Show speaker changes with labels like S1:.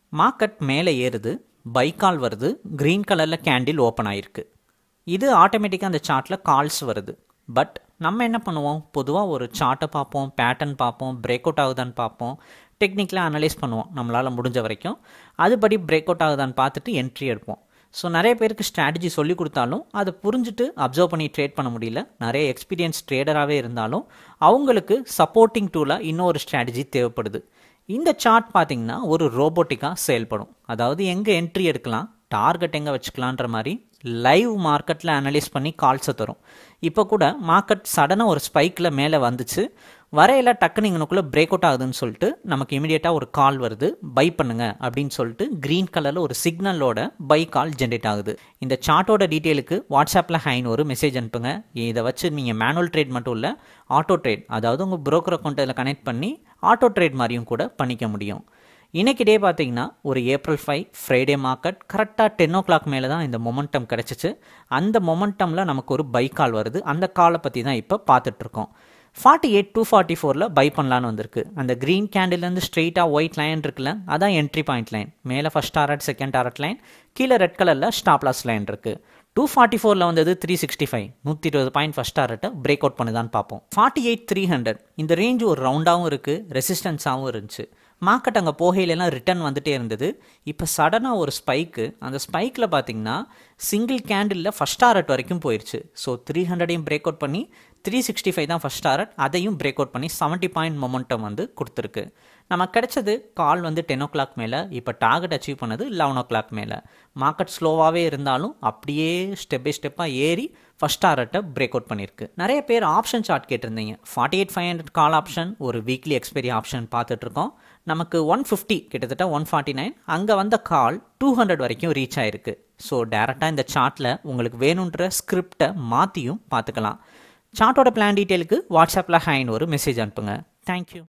S1: market மேலே ஏறுது பைக்கால் வருது க்ரீன் கலரில் கேண்டில் ஓப்பன் ஆகிருக்கு இது ஆட்டோமேட்டிக்காக அந்த சார்ட்டில் கால்ஸ் வருது பட் நம்ம என்ன பண்ணுவோம் பொதுவாக ஒரு சார்ட்டை பார்ப்போம் பேட்டர்ன் பார்ப்போம் பிரேக் அவுட் ஆகுதான்னு பார்ப்போம் டெக்னிக்கலாக அனலைஸ் பண்ணுவோம் நம்மளால் முடிஞ்ச வரைக்கும் அதுபடி பிரேக் அவுட் ஆகுதான்னு பார்த்துட்டு என்ட்ரி எடுப்போம் ஸோ நிறைய பேருக்கு ஸ்ட்ராட்டஜி சொல்லி கொடுத்தாலும் அதை புரிஞ்சுட்டு அப்சர்வ் பண்ணி ட்ரேட் பண்ண முடியல நிறைய எக்ஸ்பீரியன்ஸ் ட்ரேடராகவே இருந்தாலும் அவங்களுக்கு சப்போர்ட்டிங் டூலாக இன்னொரு ஸ்ட்ராட்டஜி தேவைப்படுது இந்த சார்ட் பார்த்தீங்கன்னா ஒரு ரோபோட்டிக்காக செயல்படும் அதாவது எங்கே என்ட்ரி எடுக்கலாம் டார்கெட் எங்கே வச்சுக்கலான்ற மாதிரி லைவ் மார்க்கெட்டில் அனலைஸ் பண்ணி கால்ஸை தரும் இப்போ கூட மார்க்கெட் சடனாக ஒரு ஸ்பைக்கில் மேலே வந்துச்சு வரையில டக்குன்னு இங்கனுக்குள்ளே பிரேக் அவுட் ஆகுதுன்னு சொல்லிட்டு நமக்கு இமீடியட்டாக ஒரு கால் வருது பை பண்ணுங்க அப்படின்னு சொல்லிட்டு க்ரீன் கலரில் ஒரு சிக்னலோட பை கால் ஜென்ரேட் ஆகுது இந்த சார்ட்டோட டீட்டெயிலுக்கு வாட்ஸ்அப்பில் ஹைன் ஒரு மெசேஜ் அனுப்புங்க இதை வச்சு நீங்கள் மேனுவல் ட்ரேட் மட்டும் இல்லை ஆட்டோ ட்ரேட் அதாவது உங்கள் broker அக்கௌண்ட் இதில் கனெக்ட் பண்ணி ஆட்டோ ட்ரேட் மாதிரியும் கூட பண்ணிக்க முடியும் இன்னைக்கு டே பார்த்தீங்கன்னா ஒரு ஏப்ரல் ஃபைவ் ஃப்ரைடே மார்க்கெட் கரெக்டாக டென் ஓ கிளாக் மேலே தான் இந்த மொமெண்டம் கிடச்சிச்சு அந்த மொமெண்டமில் நமக்கு ஒரு பை கால் வருது அந்த காலை பற்றி தான் இப்போ பார்த்துட்ருக்கோம் ஃபார்ட்டி எயிட் டூ ஃபார்ட்டி ஃபோரில் பை பண்ணலான்னு வந்திருக்கு அந்த க்ரீன் கேண்டில்லேருந்து ஸ்ட்ரெயிட்டாக ஒயிட் லைன் இருக்குல்ல அதான் என்ட்ரி பாயிண்ட் லைன் மேலே first target second target line கீழே ரெட் கலரில் ஸ்டாப் லாஸ் லைன் இருக்குது டூ ஃபார்ட்டி ஃபோரில் வந்தது த்ரீ சிக்ஸ்டி ஃபைவ் நூற்றி இருபது பாயிண்ட் ஃபஸ்ட் டாரட்டை பிரேக் அவுட் பண்ணுதான்னு பார்ப்போம் ஃபார்ட்டி எயிட் த்ரீ ஹண்ட்ரட் இந்த ரேஞ்ச் ஒரு ரவுண்டாகவும் இருக்குது ரெசிஸ்டன்ஸாகவும் இருந்துச்சு மார்க்கெட் அங்கே போகையிலலாம் ரிட்டர்ன் வந்துட்டே இருந்தது இப்போ சடனாக ஒரு ஸ்பைக்கு அந்த ஸ்பைக்கில் பார்த்தீங்கன்னா சிங்கிள் கேண்டிலில் ஃபஸ்ட் டாரட் வரைக்கும் போயிடுச்சு ஸோ த்ரீ ஹண்ட்ரடையும் பிரேக் அவுட் பண்ணி த்ரீ சிக்ஸ்டி ஃபைவ் தான் ஃபஸ்ட் டாரட் அதையும் பிரேக் அவுட் பண்ணி செவன்ட்டி பாயிண்ட் மொமெண்டம் வந்து கொடுத்துருக்கு நமக்கு கிடைச்சது கால் வந்து டென் ஓ கிளாக் மேலே இப்போ டார்கெட் அச்சீவ் பண்ணது லெவன் ஓ கிளாக் மேலே மார்க்கெட் ஸ்லோவாகவே இருந்தாலும் அப்படியே ஸ்டெப் பை ஸ்டெப்பாக ஏறி ஃபஸ்ட் டாரட்டை பிரேக் அவுட் பண்ணியிருக்கு நிறைய பேர் ஆப்ஷன் சார்ட் கேட்டிருந்தீங்க forty eight five hundred call option ஒரு வீக்லி எக்ஸ்பைரி ஆப்ஷன் பார்த்துட்ருக்கோம் நமக்கு ஒன் ஃபிஃப்டி கிட்டத்தட்ட ஒன் ஃபார்ட்டி நைன் அங்கே வந்த கால் டூ ஹண்ட்ரட் வரைக்கும் ரீச் ஆயிருக்கு ஸோ டேரெக்டாக இந்த சார்ட்டில் உங்களுக்கு வேணுன்ற ஸ்கிரிப்டை மாற்றியும் பார்த்துக்கலாம் சார்ட்டோட பிளான் டீட்டெயிலுக்கு வாட்ஸ்அப்பில் ஹைன் ஒரு மெசேஜ் அனுப்புங்க தேங்க்யூ